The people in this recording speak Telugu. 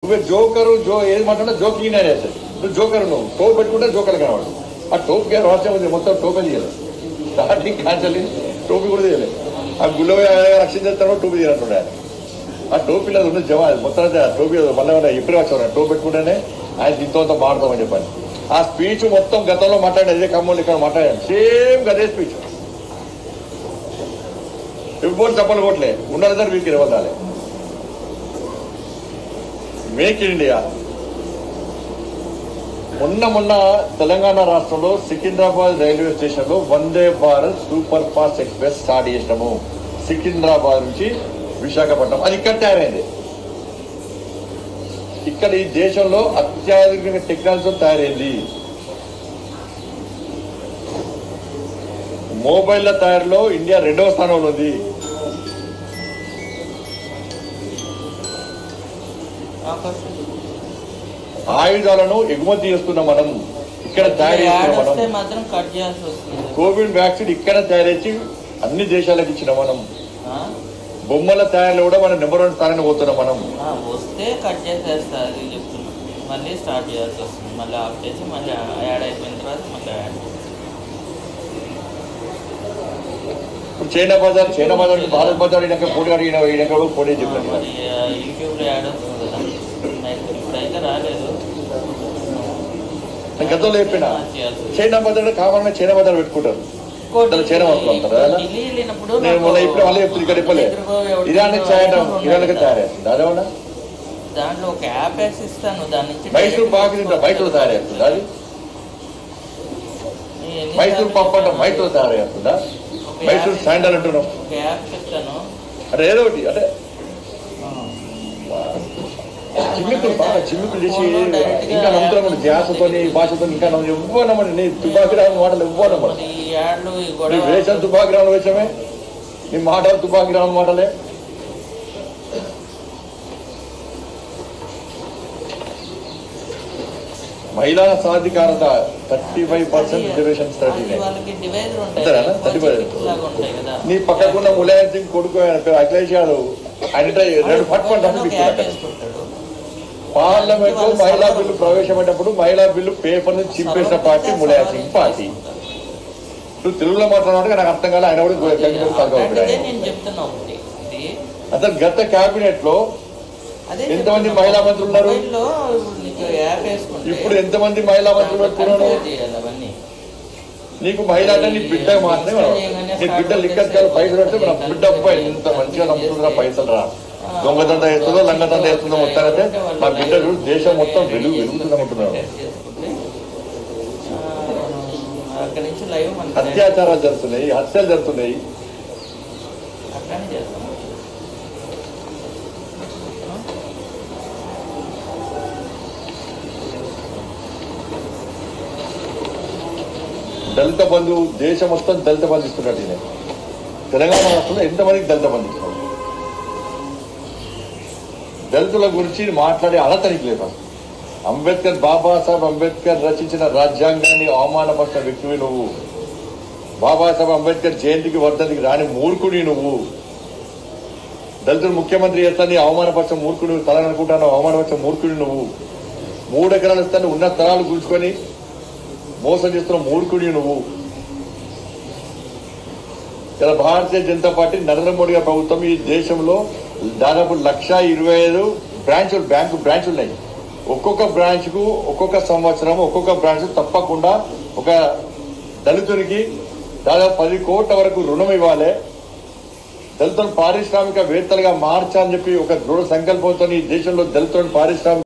నువ్వే జోకరు జో ఏది మాట్లాడినా జోకింగ్ నేను వేస్తాడు నువ్వు జోకరు నువ్వు టోప్ పెట్టుకుంటే జోకర్ కనవాడు ఆ టోప్కి రహస్యం ఉంది మొత్తం టోపే తీయలేదు స్టార్టింగ్ క్యాన్సల్ టోపీ కూడా తీయలేదు ఆ గుళ్ళ రక్షణ చేస్తాడో టోపీ తీయనట్టుండే ఆయన. ఆ టోపీలో అది ఉన్న జవా మొత్తం అయితే ఆ టోపీ మళ్ళీ ఎప్పుడు వచ్చారు టోపీ పెట్టుకుంటేనే ఆయన దీంతో అంతా మాడతామని చెప్పాను ఆ స్పీచ్ మొత్తం గతంలో మాట్లాడాడు ఇదే ఖమ్మంలో ఇక్కడ మాట్లాడాడు సేమ్ అదే స్పీచ్ ఎప్పుడు చెప్పలు కొట్టలే ఉండాలి సార్ మీకు ఇవ్వాలి మేక్ ఇన్ ఇండియా మొన్న మొన్న తెలంగాణ రాష్ట్రంలో సికింద్రాబాద్ రైల్వే స్టేషన్ లో Vande Bharat super fast express start చేసినాము సికింద్రాబాద్ నుంచి విశాఖపట్నం అది ఇక్కడ తయారైంది ఇక్కడ ఈ దేశంలో అత్యాధునిక టెక్నాలజీతో తయారైంది మొబైల్ల తయారీలో ఇండియా రెండవ స్థానంలో ఉంది ఆకర్షణ ఆయుధాలను ఎగుమతి చేస్తున్నాం మనం ఇక్కడ తయారు యాడ్ చేస్తున్నాం వస్తే మనం మాత్రం కట్ చేయాల్సి వస్తుంది కోవిడ్ వ్యాక్సిన్ ఇక్కడ తయారించి అన్ని దేశాలకు ఇచ్చినాం మనం ఆ? బొమ్మల తయారీలో కూడా మనం నెంబర్ వన్ స్థానానికి పోతున్నాం మనం ఆ, వస్తే కట్ చేసేస్తారు అది చెప్తున్నా మళ్ళీ స్టార్ట్ చేయాల్సి వస్తుంది మళ్ళీ ఆఫ్ చేసి మళ్ళీ యాడ్ అయిపోయిన తర్వాత మళ్ళీ యాడ్ ఇప్పుడు చైనా బజార్ చైనా బజార్ భారత్ బజార్ ఈయనక పోటీ అడిగిన ఈయనక కూడా పోటీ చెప్పాను మరి ఆ, యూట్యూబ్లో యాడ్ వస్తుంది కదా అయితే ఇప్పుడైతే రాలేదు నేను గతంలో చెప్పిన ఆ, చేయాల్సి వస్తుంది. చైనా బజార్ కావాలన్నా చైనా బజార్ పెట్టుకుంటారు ఇంకోటి చైనా వాళ్ళు అంటారా? ఢిల్లీ వెళ్ళినప్పుడు నేను మొన్న నాకు ఇప్పుడు మళ్ళీ చెప్తుంది ఇక్కడ చెప్పలే ఎదురుగా ఎవరికో ఇరాన్ చేయడం iPhone ఇరాన్కి ఉన్నది కదా. తయారైంది అదేమన్నా దాంట్లో ఒక యాప్ వేసి ఇస్తాను దాని నుంచి మైసూర్ direct పాక్ తింటా మైసూర్ తయారైస్తుంది అది నేను ఎన్నిసార్లు మైసూర్ పప్పు అంటే చెప్పాను? మైసూర్ తయారైస్తుందా ఒక మైసూర్ యాప్ శాండల్ అంటున్నాం ఒక యాప్ చెప్తాను అంటే ఏదో ఒకటి అంటే చిమ్మికులు బాగా చిమ్మికులు చేసి ఇంకా నమ్ముతున్నాం ధ్యాసతో భాషతో ఇంకా నమ్ము ఇవ్వనమ్మని నీ తుపాకి రాని మాటలు ఇవ్వనమ్మని మరి ఈ యాడ్లు ఈ నీ గొడవ వేషం తుపాకి రాని వేషమే నీ మాటలు తుపాకి రాని మాటలే మహిళా సాధికారత thirty five percent reservation thirty అది వాళ్ళకి డివైజర్ అంతేనా? ఉంటాయి 35. లాగా ఉంటాయి కదా నీ పక్కకున్న ములాయం సింగ్ కొడుకు ఆయన పేరు అఖిలేష్ యాదవ్ ఆయన రెండు పట్టుకొని ఒక యాప్ తప్పించుకున్నాడు వేసుకుంటాడు పార్లమెంట్ లో మహిళా బిల్లు ప్రవేశపెట్టినప్పుడు మహిళా బిల్లు పేపర్ నుంచి చింపేసిన పార్టీ ములాయం సింగ్ పార్టీ నువ్వు తెలుగులో మాట్లాడినట్టు నాకు అర్థం కాలే ఆయన కూడా గంగిరెడ్డి పదకొండు అలాంటిదే ఆయన. నేను చెప్తున్నా ఒకటి ఇది అసలు గత కేబినెట్ లో అదే ఎంతమంది చెప్తున్నా. మహిళా మంత్రులు ఉన్నారు? మొబైల్లో ఇప్పుడు నీకు యాప్ వేసుకుంటే ఇప్పుడు ఎంతమంది మహిళా మంత్రులు పెట్టుకున్నాను కంట్రోల్ చేయాలి అవన్నీ నీకు మహిళ అంటే నీ బిడ్డ మాత్రమే మనం. నీ బిడ్డ లిక్కర్ పైసలు అంటే మన బిడ్డ అబ్బాయి ఇంత మంచిగా నమ్ముతుందిరా పైసలు రా దొంగదండ వేస్తుందో లంగదండ వేస్తుందో మొత్తానైతే మా బిడ్డ చూడు దేశం మొత్తం వెలుగు వెలుగుతుందనుకుంటున్నాను టెస్ట్ చేసుకుంటే ఆ, అక్కడి నుంచి లైవ్ మనకి అత్యాచారాలు జరుగుతున్నాయి హత్యలు జరుగుతున్నాయి అట్లానే చేస్తాం దళిత బంధు దేశం మొత్తం దళిత బంధు ఇస్తున్నట్టు ఈయన. తెలంగాణ రాష్ట్రంలో ఎంతమందికి దళిత బంధు ఇస్తున్నారు దళితుల గురించి మాట్లాడే అర్హత నీకు లేదు అసలు. అంబేద్కర్ బాబాసాహెబ్ అంబేద్కర్ రచించిన రాజ్యాంగాన్ని అవమానపరిచిన వ్యక్తివి నువ్వు బాబాసాహెబ్ అంబేద్కర్ జయంతికి వర్ధంతికి రాని మూర్ఖుడి నువ్వు దళితులు ముఖ్యమంత్రి చేస్తాన్ని అవమానపరిచిన మూర్ఖుడు తలననుకుంటాను అవమానపరిచిన మూర్ఖుడి నువ్వు మూడు ఎకరాలు ఇస్తాను ఉన్న స్థలాలు గుంజుకొని మోసం చేస్తున్న మూర్ఖుడి నువ్వు ఇలా భారతీయ జనతా పార్టీ నరేంద్ర మోడీ గారి ప్రభుత్వం ఈ దేశంలో దాదాపు లక్ష ఇరవై ఐదు బ్రాంచులు బ్యాంకు బ్రాంచులు ఉన్నాయి ఒక్కొక్క బ్రాంచ్ కు ఒక్కొక్క సంవత్సరం ఒక్కొక్క బ్రాంచ్ తప్పకుండా ఒక దళితునికి దాదాపు పది కోట్ల వరకు రుణం ఇవ్వాలి దళితులను పారిశ్రామిక వేత్తలుగా మార్చాలని చెప్పి ఒక దృఢ సంకల్పంతో ఈ దేశంలో దళితులను పారిశ్రామిక